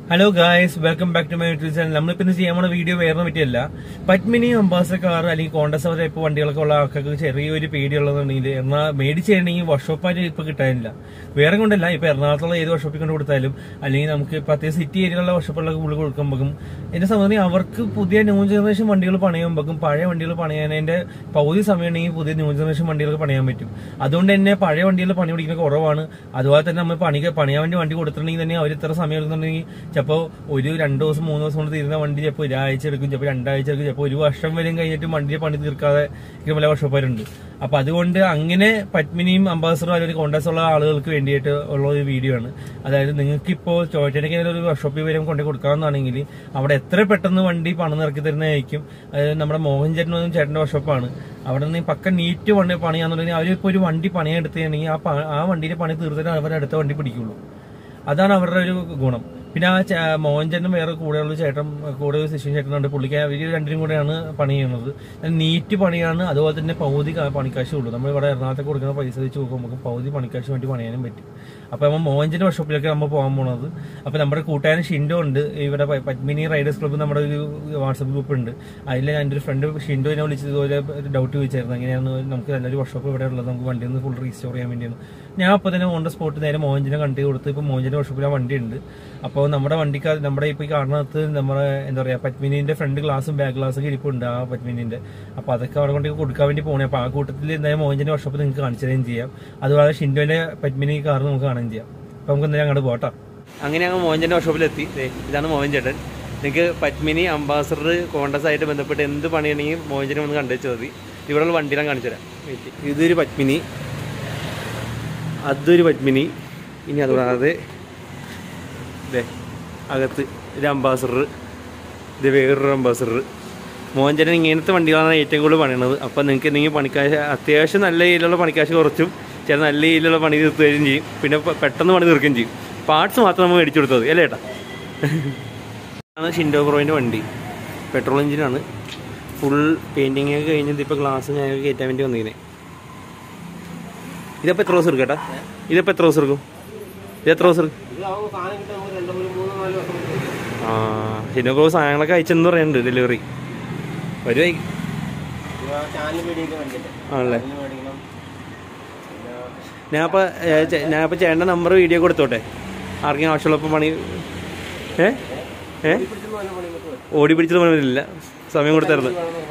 Hello guys welcome back to my YouTube channel നമ്മളിപ്പോ ഇന്ന് ചെയ്യാൻ പോണ വീഡിയോ വേറെ പറ്റിയല്ല പത്മിനി അംബാസ കാർ അല്ലെങ്കിൽ കോണ്ടസ് ടൈപ്പ് വണ്ടികളൊക്കെ ഉള്ള ആൾക്കാർക്ക് ചെറിയൊരു പേടിയുള്ളതുണ്ടെങ്കിൽ എന്നാൽ മേടിച്ചിട്ടുണ്ടെങ്കിൽ വർക്ക്ഷോപ്പായിട്ട് ഇപ്പൊ കിട്ടാനില്ല വേറെ കൊണ്ടല്ല ഇപ്പൊ എറണാകുളത്തുള്ള ഏത് വർക്ക്ഷോപ്പിൽ കൊണ്ട് കൊടുത്താലും അല്ലെങ്കിൽ നമുക്ക് ഇപ്പൊ അത്യാവശ്യം സിറ്റി ഏരിയയിലുള്ള വർക്ക്ഷോപ്പുകളൊക്കെ ഉള്ളിൽ കൊടുക്കുമ്പോഴും എന്നെ സംബന്ധിച്ച് അവർക്ക് പുതിയ ന്യൂ ജനറേഷൻ വണ്ടികൾ പണയുമ്പോഴും പഴയ വണ്ടികൾ പണിയാനതിന്റെ പകുതി സമയം ഉണ്ടെങ്കിൽ പുതിയ ന്യൂ ജനറേഷൻ വണ്ടികൾക്ക് പണിയാൻ പറ്റും അതുകൊണ്ട് തന്നെ പഴയ വണ്ടികൾ പണി പിടിക്കുന്ന കുറവാണ് അതുപോലെ തന്നെ നമ്മൾ പണി പണിയാൻ വേണ്ടി വണ്ടി കൊടുത്തിട്ടുണ്ടെങ്കിൽ തന്നെ അവർ ഇത്ര സമയം എടുക്കുന്നുണ്ടെങ്കിൽ ചിലപ്പോൾ ഒരു രണ്ട് ദിവസം മൂന്ന് ദിവസം കൊണ്ട് തീരുന്ന വണ്ടി ചിലപ്പോൾ ഒരാഴ്ച എടുക്കും ചിലപ്പോൾ രണ്ടാഴ്ച എടുക്കും ചിലപ്പോൾ ഒരു വർഷം വരെയും കഴിഞ്ഞിട്ട് വണ്ടിയെ പണി തീർക്കാതെ ഇരിക്കുന്ന പല വർഷക്കാരുണ്ട് അപ്പൊ അതുകൊണ്ട് അങ്ങനെ പത്മിനിയും അംബാസഡറും അല്ലെങ്കിൽ കോൺടാക്സ് ഉള്ള ആളുകൾക്ക് വേണ്ടിയിട്ട് ഉള്ള ഒരു വീഡിയോ ആണ് അതായത് നിങ്ങൾക്ക് ഇപ്പോൾ ചോറ്റനയ്ക്ക് ഒരു വർക്ക്ഷോപ്പിൽ വരെ കൊണ്ടു കൊടുക്കാവുന്നതാണെങ്കിൽ അവിടെ എത്ര പെട്ടെന്ന് വണ്ടി പണം ഇറക്കി തരുന്നതായിരിക്കും അതായത് നമ്മുടെ മോഹൻ ചേട്ടനും ചേട്ടന്റെ വർക്ക്ഷോപ്പാണ് അവിടെ നിന്ന് പക്ക നീറ്റ് വണ്ടി പണിയാന്നുണ്ടെങ്കിൽ അവരിപ്പോ ഒരു വണ്ടി പണിയാൻ എടുത്തുകയാണെങ്കിൽ ആ പ- ആ വണ്ടിയുടെ പണി തീർത്തിട്ട് അവർ അടുത്ത വണ്ടി പിടിക്കുള്ളൂ അതാണ് അവരുടെ ഒരു ഗുണം പിന്നെ ആ ചേ- മോഹൻ ചേട്ടനും വേറെ കൂടെയുള്ള ചേട്ടൻ കൂടെ ഒരു ശിശു ചേട്ടനുണ്ട് പുള്ളിക്ക് അവർ രണ്ടിനും കൂടെയാണ് പണി ചെയ്യുന്നത് നീറ്റ് പണിയാണ് അതുപോലെ തന്നെ പകുതി ക- പണിക്കാശേ ഉള്ളൂ നമ്മൾ ഇവിടെ എറണാകുളത്ത് കൊടുക്കുന്ന പൈസ വെച്ച് നോക്കുമ്പോൾ നമുക്ക് പകുതി പണിക്കാശ് വേണ്ടി പണിയാനും പറ്റും അപ്പൊ നമ്മൾ മോഹൻജന്റെ വർക്ക്ഷോപ്പിലേക്ക് നമ്മൾ പോകാൻ പോണത് അപ്പൊ നമ്മുടെ കൂട്ടുകാരൻ ഷിൻഡോ ഉണ്ട് ഇവിടെ പ- പത്മിനി റൈഡേഴ്സ് ക്ലബ്ബ് നമ്മുടെ ഒരു വാട്സപ്പ് ഗ്രൂപ്പ് ഉണ്ട് അതിൽ എൻ്റെ ഒരു ഫ്രണ്ട് ഷിൻഡോ എന്നെ വിളിച്ചത് ഇതുപോലെ ഡൗട്ട് ചോദിച്ചായിരുന്നു എങ്ങനെയാണ് നമുക്ക് നല്ലൊരു വർക്ക്ഷോപ്പ് ഇവിടെ ഉള്ളത് നമുക്ക് വണ്ടി ഒന്ന് ഫുൾ റീസ്റ്റോർ ചെയ്യാൻ വേണ്ടിയാണ് ഞാൻ അപ്പോൾ തന്നെ ഓൺ ദ സ്പോട്ട് നേരെ മോഹൻജിനെ കണ്ടു കൊടുത്ത് ഇപ്പോൾ മോഹൻജിന്റെ വർക്ക്ഷോപ്പിൽ ആ വണ്ടി ഉണ്ട് അപ്പോൾ നമ്മുടെ വണ്ടിക്ക് അത് നമ്മുടെ ഇപ്പോൾ ഈ കാണുന്നത് നമ്മുടെ എന്താ പറയുക പത്മിനിന്റെ ഫ്രണ്ട് ഗ്ലാസും ബാക്ക് ഗ്ലാസ്സും ഇരിപ്പുണ്ട് ആ പത്മിനിന്റെ അപ്പോൾ അതൊക്കെ അവിടെ കൊണ്ട് കൊടുക്കാൻ വേണ്ടി പോകണേ അപ്പോൾ ആ കൂട്ടത്തിൽ എന്തായാലും മോഹൻജിന്റെ വർക്ക്ഷോപ്പ് നിങ്ങൾക്ക് കാണിച്ചു തരുകയും ചെയ്യാം അതുപോലെ ഷിൻഡോന്റെ പത്മിനി കാർ നമുക്ക് കാണുകയും ചെയ്യാം അപ്പോൾ നമുക്ക് എന്തായാലും അങ്ങോട്ട് പോട്ടാ അങ്ങനെ ഞങ്ങൾ മോഹൻജന്റെ വർക്ക്ഷോപ്പിലെത്തി ദേ, ഇതാണ് മോഹൻ ചേട്ടൻ നിങ്ങൾക്ക് പത്മിനി അംബാസഡർ കോണ്ടസ് ആയിട്ട് ബന്ധപ്പെട്ട് എന്ത് പണിയാണെങ്കിൽ മോഹൻജനെ ഒന്ന് കണ്ടുവച്ചാൽ മതി ഇവിടെയുള്ള വണ്ടി ഞാൻ കാണിച്ചു തരാം Wait. ഇതൊരു പത്മിനി അതൊരു പത്മിനി ഇനി അതുകൂടാതെ ദേ അകത്ത് ഒരു അംബാസഡർ ഇത് വേറൊരു അംബാസഡർ മോഹൻചേട്ടൻ ഇങ്ങനത്തെ വണ്ടികളാണ് ഏറ്റവും കൂടുതൽ പണിയണത് അപ്പം നിങ്ങൾക്ക് എന്തെങ്കിലും പണിക്കാശ് അത്യാവശ്യം നല്ല രീതിയിലുള്ള പണിക്കാശ് കുറച്ചും ചില നല്ല രീതിയിലുള്ള പണി തീർത്ത് തരികയും ചെയ്യും പിന്നെ പെ- പെട്ടെന്ന് പണി തീർക്കുകയും ചെയ്യും പാർട്സ് മാത്രം നമ്മൾ മേടിച്ചു കൊടുത്തത് അല്ലേ ഏട്ടാ ആണ് ഷിൻഡോ പ്രോയിൻ്റെ വണ്ടി പെട്രോൾ എഞ്ചിനാണ് ഫുൾ പെയിൻറ്റിങ് ഒക്കെ കഴിഞ്ഞത് ഇപ്പോൾ ഗ്ലാസ് ഞാൻ കയറ്റാൻ വേണ്ടി വന്നിങ്ങനെ ഇതിപ്പോൾ എത്ര ദിവസം എടുക്കും ഏട്ടാ ഇതിപ്പോൾ എത്ര ദിവസം എടുക്കും ഇത് എത്ര ദിവസം എടുക്കും ആ ഷിൻഡോ പ്രോ സാധനങ്ങളൊക്കെ അയച്ചെന്ന് പറയുന്നുണ്ട് ഡെലിവറി വരുവായി ആണല്ലേ ഞാനിപ്പോൾ ഞാനിപ്പോൾ ചേട്ടൻ്റെ നമ്പർ വീഡിയോ കൊടുത്തോട്ടെ ആർക്കെങ്കിലും ആവശ്യമുള്ളപ്പോൾ പണി ഏ ഏ ഓടി പിടിച്ചത് പണിയില്ല സമയം കൊടുത്തായിരുന്നു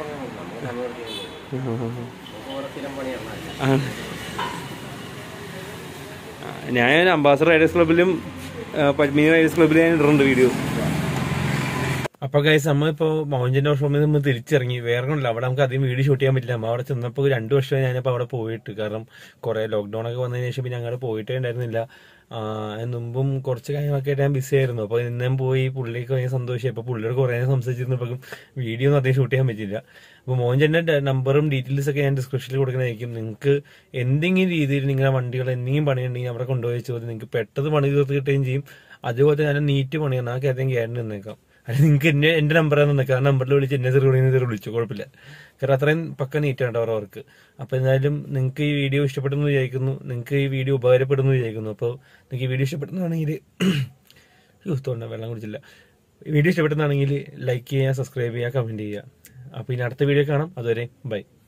ആ. ആ, ഞാൻ അംബാസഡർ റൈഡേഴ്സ് ക്ലബിലും പത്മിനി റൈഡേഴ്സ് ക്ലബിലും ഞാൻ ഇടുന്നുണ്ട് വീഡിയോ അപ്പൊ ഗൈസ് നമ്മളിപ്പോ മൗഞ്ചന്റെ വർഷം നമ്മൾ തിരിച്ചിറങ്ങി വേറെ കൊണ്ടല്ല അവിടെ നമുക്ക് അധികം വീഡിയോ ഷൂട്ട് ചെയ്യാൻ പറ്റില്ല നമ്മ അവിടെ ചെന്നപ്പോൾ രണ്ടു വർഷം ഞാനിപ്പോ അവിടെ പോയിട്ട് കാരണം കുറെ ലോക്ക്ഡൌൺ ഒക്കെ വന്നതിന് ശേഷം പിന്നെ അങ്ങോട്ട് പോയിട്ടേ ഉണ്ടായിരുന്നില്ല ആ, അതിന് മുമ്പും കുറച്ച് കാര്യങ്ങളൊക്കെ ആയിട്ട് ഞാൻ ബിസി ആയിരുന്നു അപ്പൊ ഇന്നും പോയി പുള്ളിക്ക് ഭയങ്കര സന്തോഷമായി അപ്പൊ പുള്ളിയോട് കുറെ സംസാരിച്ചിരുന്നപ്പോഴും വീഡിയോ ഒന്നും അധികം ഷൂട്ട് ചെയ്യാൻ പറ്റില്ല അപ്പൊ മോഹൻചന്റെ നമ്പറും ഡീറ്റെയിൽസ് ഒക്കെ ഞാൻ ഡിസ്ക്രിപ്ഷനിൽ കൊടുക്കുന്നതായിരിക്കും നിങ്ങൾക്ക് എന്തെങ്കിലും രീതിയിൽ നിങ്ങളുടെ വണ്ടികൾ എന്തെങ്കിലും പണിയുണ്ടെങ്കിൽ അവിടെ കൊണ്ടുപോയി ചോദ്യം നിങ്ങൾക്ക് പെട്ടെന്ന് പണി തീർത്ത് കിട്ടുകയും ചെയ്യും അതുപോലെ തന്നെ നല്ല നീറ്റ് പണിയാണ് ആ കാര്യം ഗ്യാരണ്ടി തന്നേക്കാം അത് നിങ്ങൾക്ക് എന്നെ എന്റെ നമ്പറാണ് തന്നേക്കാം ആ നമ്പറിൽ വിളിച്ച് എന്നെ ചെറു ചെറു വിളിച്ചു കുഴപ്പമില്ല കാരണം അത്രയും പക്ക നീറ്റാണ് അവരുടെ വർക്ക് അപ്പൊ എന്തായാലും നിങ്ങൾക്ക് ഈ വീഡിയോ ഇഷ്ടപ്പെടുന്നു വിചാരിക്കുന്നു നിങ്ങൾക്ക് ഈ വീഡിയോ ഉപകാരപ്പെടുന്നു വിചാരിക്കുന്നു അപ്പോൾ നിങ്ങൾക്ക് ഈ വീഡിയോ ഇഷ്ടപ്പെടുന്നതാണെങ്കിൽ തോന്നുന്ന വെള്ളം കുടിച്ചില്ല വീഡിയോ ഇഷ്ടപ്പെടുന്നതാണെങ്കിൽ ലൈക്ക് ചെയ്യുക സബ്സ്ക്രൈബ് ചെയ്യുക കമന്റ് ചെയ്യുക അപ്പോൾ ഇനി അടുത്ത വീഡിയോ കാണാം അതുവരെ ബൈ